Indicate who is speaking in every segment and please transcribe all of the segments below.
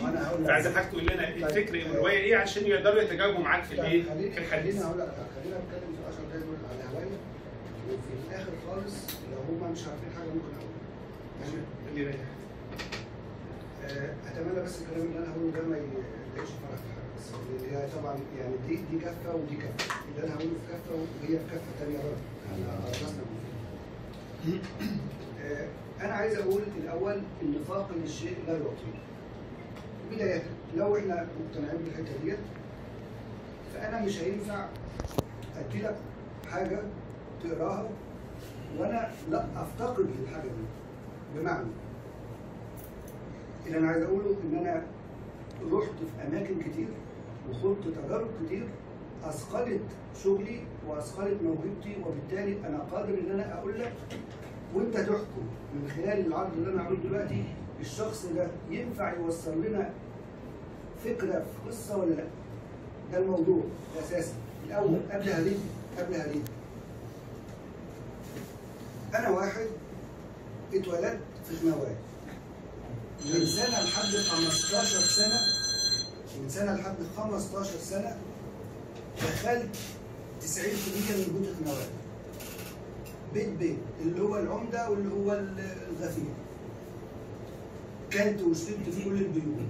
Speaker 1: أنا هقول لك.
Speaker 2: فعايز حضرتك تقول لنا
Speaker 1: طيب.
Speaker 2: الفكر الروايه ايه عشان يقدروا يتجاوبوا معاك في الايه
Speaker 1: طيب خليني
Speaker 2: في الحديث
Speaker 1: خليني اقول لك خلينا نتكلم في 10 دقايق دول على هوايه وفي الاخر خالص لو هم مش عارفين حاجه ممكن اقول ماشي
Speaker 2: اللي يريح.
Speaker 1: آه، اتمنى بس الكلام اللي انا هقوله ده ما يلاقيش فرق في حاجه بس لأن هي طبعا يعني دي دي كفه ودي كفه اللي انا هقوله في كفه وهي في كفه ثانيه برضه يعني راسنا آه، انا عايز اقول الاول ان فاقد الشيء لا يعطيه بدايه لو احنا مقتنعين بالحته ديت فانا مش هينفع ادي لك حاجه تقراها وانا لا افتقد للحاجه دي بمعنى اللي انا عايز اقوله ان انا رحت في اماكن كتير وخضت تجارب كتير اثقلت شغلي واثقلت موهبتي وبالتالي انا قادر ان انا اقول لك وانت تحكم من خلال العرض اللي انا عامله دلوقتي الشخص ده ينفع يوصل لنا فكره في قصه ولا لا؟ ده الموضوع اساسا الاول قبل هريد قبل هريد انا واحد اتولدت في خنوايا من سنه لحد 15 سنه من سنه لحد 15 سنه دخلت 90% من بيوت خنوايا بيت بيت اللي هو العمده واللي هو الغفير كلت وشربت في كل البيوت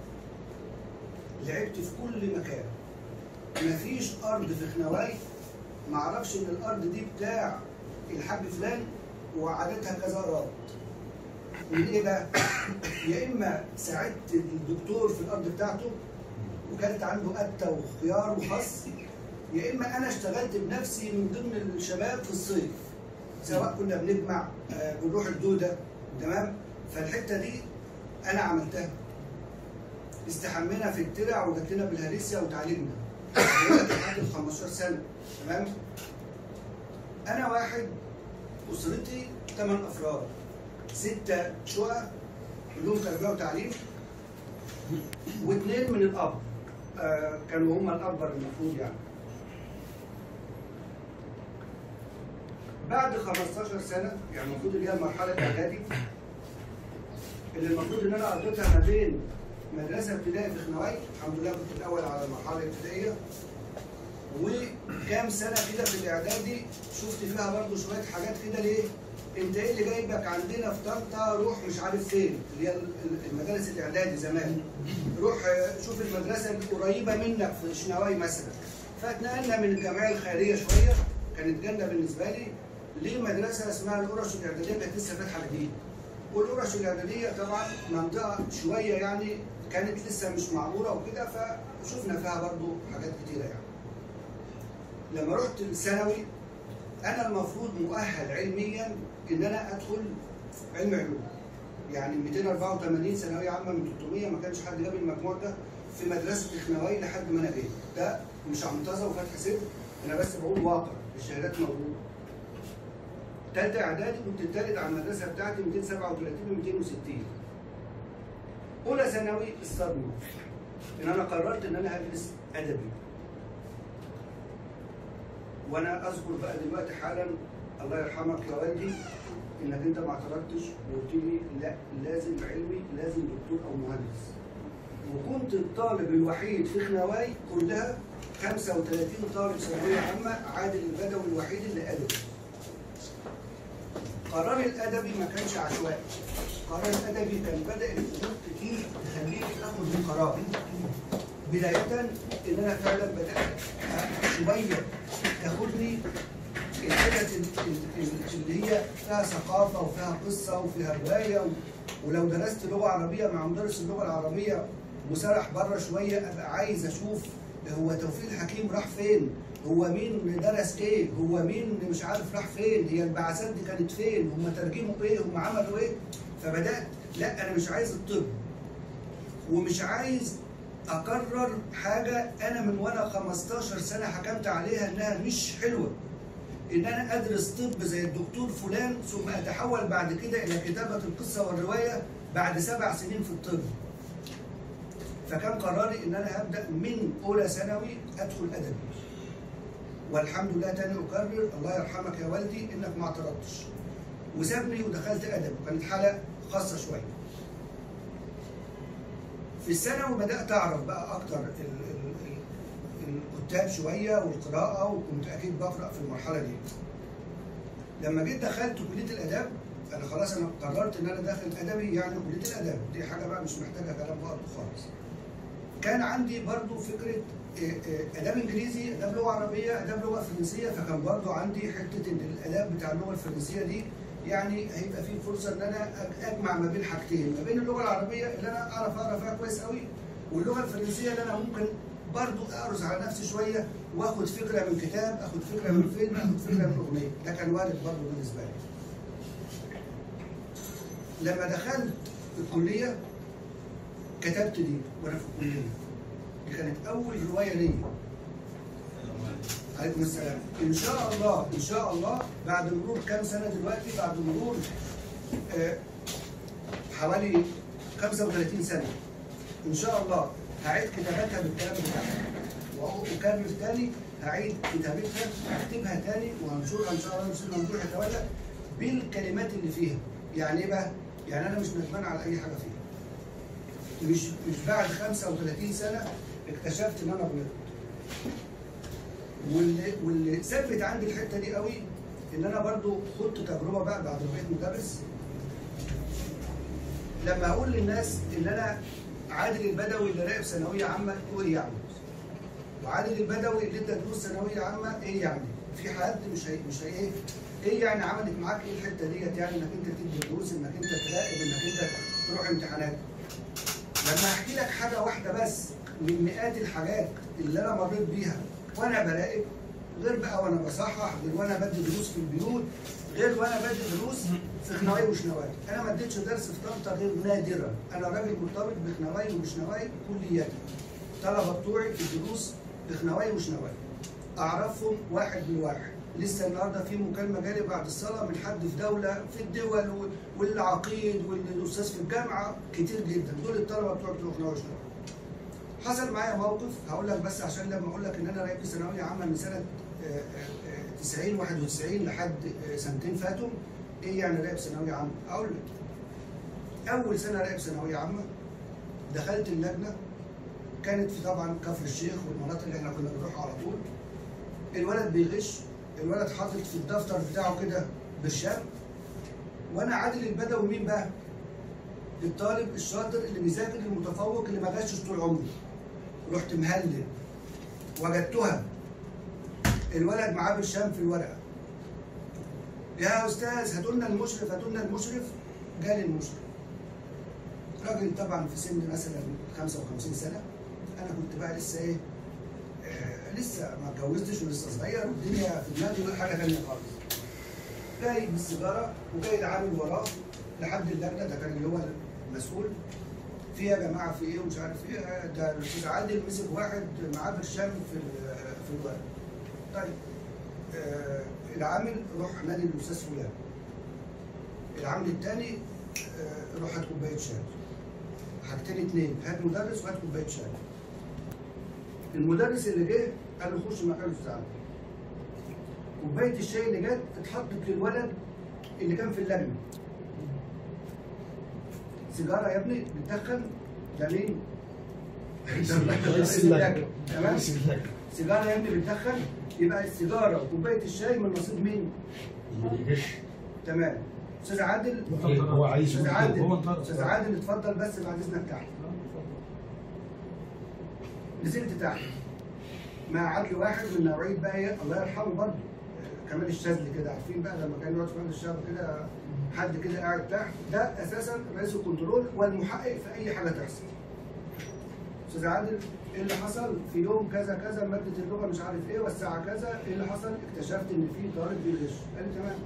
Speaker 1: لعبت في كل مكان مفيش ارض في خنواي معرفش ان الارض دي بتاع الحاج فلان وعادتها كذا ارض من ايه بقى؟ يا اما ساعدت الدكتور في الارض بتاعته وكانت عنده قته وخيار وخس يا اما انا اشتغلت بنفسي من ضمن الشباب في الصيف سواء كنا بنجمع آه، بنروح الدوده تمام فالحته دي انا عملتها استحمينا في الترع وجات لنا بالهريسيا وتعالجنا لحد ال 15 سنه تمام انا واحد اسرتي ثمان افراد ستة شقق كلهم تربية وتعليم واثنين من الأب آه كانوا هما الأكبر المفروض يعني بعد 15 سنة يعني المفروض اللي هي المرحلة الإعدادي اللي المفروض إن أنا قضيتها ما بين مدرسة ابتدائي في خنواي الحمد لله كنت الأول على المرحلة الابتدائية وكام سنة كده في الإعدادي شفت فيها برضه شوية حاجات كده ليه؟ انت ايه اللي جايبك عندنا في طنطا روح مش عارف فين اللي هي المدارس الاعدادي زمان روح آه، شوف المدرسه القريبه منك في شنواي مثلا فاتنقلنا من الجمعيه الخيريه شويه كانت جنه بالنسبه لي لمدرسه اسمها القرش الاعداديه كانت لسه فاتحه جديد والقرش الاعداديه طبعا منطقه شويه يعني كانت لسه مش معموره وكده فشفنا فيها برضو حاجات كتيره يعني لما رحت الثانوي انا المفروض مؤهل علميا ان انا ادخل علم علوم يعني 284 ثانويه عامه من 300 ما كانش حد جاب المجموع ده في مدرسه خنواي لحد ما انا جيت ده مش عنطزه وفتح سر انا بس بقول واقع الشهادات موجوده تالتة اعدادي كنت التالت على المدرسه بتاعتي 237 و 260 اولى ثانوي الصدمه ان انا قررت ان انا هدرس ادبي وانا اذكر بقى دلوقتي حالا الله يرحمك يا والدي انك انت ما اعترضتش وقلت لي لا لازم علمي لازم دكتور او مهندس وكنت الطالب الوحيد في خنواي كلها 35 طالب ثانويه عامه عادل البدوي الوحيد اللي ادبي قرار الادبي ما كانش عشوائي قرار الادبي كان بدا الامور كتير تخليك تاخد قرار بدايه ان انا فعلا بدات شويه تاخدني الحتت ال- ال- ال- اللي هي فيها ثقافه وفيها قصه وفيها روايه و- ولو درست لغه عربيه مع مدرس اللغه العربيه وسرح بره شويه ابقى عايز اشوف هو توفيق الحكيم راح فين؟ هو مين درس ايه؟ هو مين مش عارف راح فين؟ هي البعثات دي كانت فين؟ هم ترجموا ايه؟ هم عملوا ايه؟ فبدات لا انا مش عايز الطب ومش عايز اكرر حاجه انا من وانا 15 سنه حكمت عليها انها مش حلوه ان انا ادرس طب زي الدكتور فلان ثم اتحول بعد كده الى كتابه القصه والروايه بعد سبع سنين في الطب فكان قراري ان انا هبدا من اولى ثانوي ادخل ادبي والحمد لله تاني اكرر الله يرحمك يا والدي انك ما اعترضتش وسابني ودخلت ادب كانت حاله خاصه شويه في الثانوي بدات اعرف بقى اكتر ال- ال- ال- الكتاب شويه والقراءه وكنت اكيد بقرا في المرحله دي لما جيت دخلت كليه الاداب انا خلاص انا قررت ان انا داخل ادبي يعني كليه الاداب دي حاجه بقى مش محتاجه كلام برضه خالص كان عندي برضو فكره إيه، إيه، اداب انجليزي اداب لغه عربيه اداب لغه فرنسيه فكان برضو عندي حته ان الاداب بتاع اللغه الفرنسيه دي يعني هيبقى في فرصه ان انا أج- اجمع ما بين حاجتين ما بين اللغه العربيه اللي انا اعرف اقرا فيها كويس قوي واللغه الفرنسيه اللي انا ممكن برضو ارز على نفسي شويه واخد فكره من كتاب اخد فكره من فيلم اخد فكره من اغنيه ده كان وارد برضو بالنسبه لي لما دخلت الكليه كتبت دي وانا في الكليه دي كانت اول روايه ليا عليكم السلام ان شاء الله ان شاء الله بعد مرور كام سنه دلوقتي بعد مرور آه، حوالي 35 سنه ان شاء الله هعيد كتابتها بالكلام بتاعها واكمل تاني هعيد كتابتها هكتبها تاني وهنشرها ان شاء الله نشوف ممدوح يتولى بالكلمات اللي فيها يعني ايه بقى؟ يعني انا مش ندمان على اي حاجه فيها مش مش بعد 35 سنه اكتشفت ان انا غلطت واللي واللي ثبت عندي الحته دي قوي ان انا برضو خدت تجربه بقى بعد ما بقيت مدرس لما اقول للناس ان انا عادل البدوي اللي راقب ثانويه عامه هو ايه يعني؟ وعادل البدوي اللي ادى دروس ثانويه عامه ايه يعني؟ في حد مش هي مش هي ايه؟ ايه يعني عملت معاك ايه الحته ديت يعني انك انت تدي دروس انك انت تراقب انك انت تروح امتحانات لما احكي لك حاجه واحده بس من مئات الحاجات اللي انا مريت بيها وانا براقب غير بقى وانا بصحح غير وانا بدي دروس في البيوت غير وانا بدي دروس في خنواي وشنواي انا ما اديتش درس في طنطا غير نادرا انا راجل مرتبط بخنواي وبشنواي كلياتي طلبه بتوعي في الدروس بخنواي وشنواي اعرفهم واحد بالواحد لسه النهارده في مكالمه جالي بعد الصلاه من حد في دوله في الدول وال- والعقيد والاستاذ في الجامعه كتير جدا دول الطلبه بتوع بتوع خنواي وشنواي حصل معايا موقف هقول لك بس عشان لما اقول لك ان انا رايح في ثانويه عامه من سنه آه، آه، آه، 90 91 لحد آه، سنتين فاتوا ايه يعني رايح ثانويه عامه؟ اقول لك اول سنه رايح ثانويه عامه دخلت اللجنه كانت في طبعا كفر الشيخ والمناطق اللي احنا كنا بنروحها على طول الولد بيغش الولد حاطط في الدفتر بتاعه كده برشام وانا عادل البدوي مين بقى؟ الطالب الشاطر اللي بيذاكر المتفوق اللي ما غشش طول عمره رحت مهلل وجدتها الولد معاه برشام في الورقه يا استاذ هاتوا لنا المشرف هاتوا لنا المشرف جالي المشرف راجل طبعا في سن مثلا 55 سنه انا كنت بقى لسه ايه آه لسه ما اتجوزتش ولسه صغير والدنيا في دماغي حاجه ثانيه خالص جاي بالسيجاره وجاي العامل وراه لحد اللجنه ده كان اللي هو المسؤول في يا جماعه في ايه ومش عارف ايه ده الاستاذ عادل مسك واحد معاه برشام في ال- في الورق طيب آه العامل روح نادي الاستاذ فلان العامل الثاني آه روح هات كوبايه شاي حاجتين اتنين هات مدرس وهات كوبايه شاي المدرس اللي جه قال له خش مكان الاستاذ عادل كوبايه الشاي اللي جت اتحطت للولد اللي كان في اللجنه سيجاره يا ابني بتدخن ده مين؟ رئيس اللجنه تمام سيجاره يا ابني بتدخن يبقى السيجاره وكوبايه الشاي من نصيب مين؟ تمام استاذ عادل
Speaker 3: هو عايز
Speaker 1: استاذ
Speaker 3: يقول
Speaker 1: عادل
Speaker 3: كده. هو انطلق.
Speaker 1: استاذ عادل اتفضل بس بعد اذنك تحت نزلت تحت مع عدل واحد من نوعيه بقى إيه، الله يرحمه برضه آه، كمال الشاذلي كده عارفين بقى لما كان يقعد في مجلس الشعب كده حد كده قاعد تحت ده اساسا رئيس الكنترول والمحقق في اي حاجه تحصل استاذ عادل ايه اللي حصل في يوم كذا كذا ماده اللغه مش عارف ايه والساعه كذا ايه اللي حصل اكتشفت ان في طالب بيغش قال لي تمام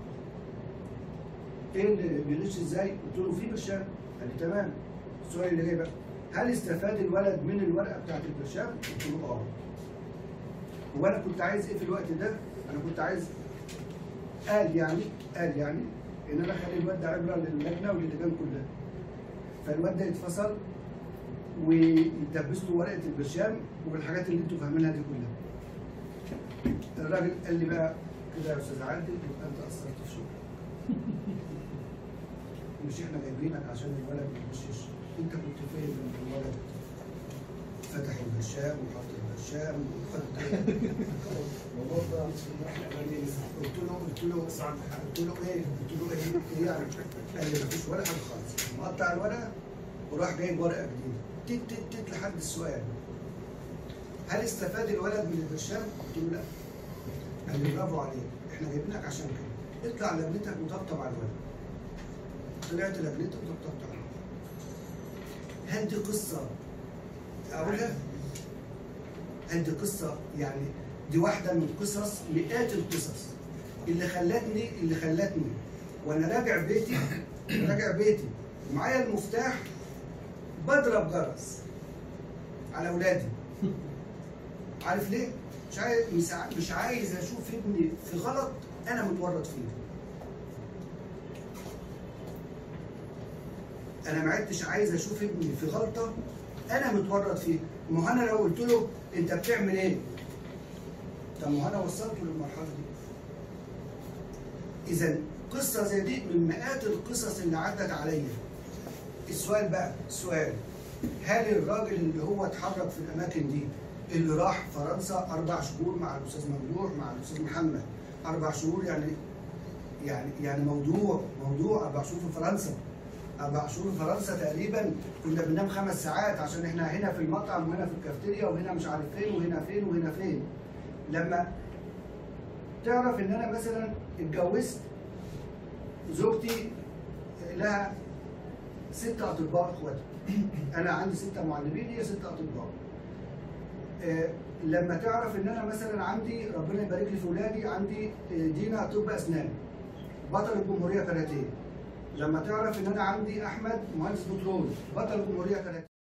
Speaker 1: ايه اللي بيغش ازاي؟ قلت له في برشام قال لي تمام السؤال اللي جاي بقى هل استفاد الولد من الورقه بتاعت البرشام؟ قلت له اه هو انا كنت عايز ايه في الوقت ده؟ انا كنت عايز قال يعني قال يعني ان انا اخلي الواد ده عبره للجنه وللجان كلها فالواد ده يتفصل ويدبس له ورقه البرشام والحاجات اللي انتوا فاهمينها دي كلها الراجل قال لي بقى كده يا استاذ عادل يبقى انت قصرت في شغلك مش احنا جايبينك عشان الولد ما يغشش انت كنت فين لما الولد فتح البرشام وحط البرشام وحط قلت له قلت له قلت له ايه؟ قلت له ايه؟ ايه يعني؟ قال لي مفيش ولا حاجه خالص مقطع الورقه وراح جايب ورقه جديده تت تت تت لحد السؤال هل استفاد الولد من البرشام؟ قلت له لا قال لي برافو عليك احنا جايبينك عشان كده اطلع لجنتك وطبطب على الولد طلعت لجنتك وطبطبت على الولد هل دي قصه اقولها؟ هل دي قصه يعني دي واحده من قصص مئات القصص اللي خلتني اللي خلتني وانا راجع بيتي راجع بيتي ومعايا المفتاح بضرب جرس على اولادي عارف ليه؟ مش عايز مش عايز- مش عايز اشوف ابني في غلط انا متورط فيه. انا ما عدتش عايز اشوف ابني في غلطه انا متورط فيه، ما هو انا لو قلت له انت بتعمل ايه؟ طب ما هو انا وصلته للمرحله دي. اذا قصه زي دي من مئات القصص اللي عدت عليا. السؤال بقى السؤال هل الراجل اللي هو اتحرك في الاماكن دي اللي راح فرنسا اربع شهور مع الاستاذ ممدوح مع الاستاذ محمد اربع شهور يعني يعني يعني موضوع موضوع اربع شهور في فرنسا اربع شهور في فرنسا تقريبا كنا بننام خمس ساعات عشان احنا هنا في المطعم وهنا في الكافتيريا وهنا مش عارف فين وهنا فين وهنا فين لما تعرف ان انا مثلا اتجوزت زوجتي لها ست اطباء اخواتي انا عندي ستة معلمين هي ستة اطباء آه، لما تعرف ان انا مثلا عندي ربنا يبارك لي في ولادي عندي آه، دينا طب اسنان بطل الجمهوريه كاراتيه لما تعرف ان انا عندي احمد مهندس بترول بطل الجمهوريه كاراتيه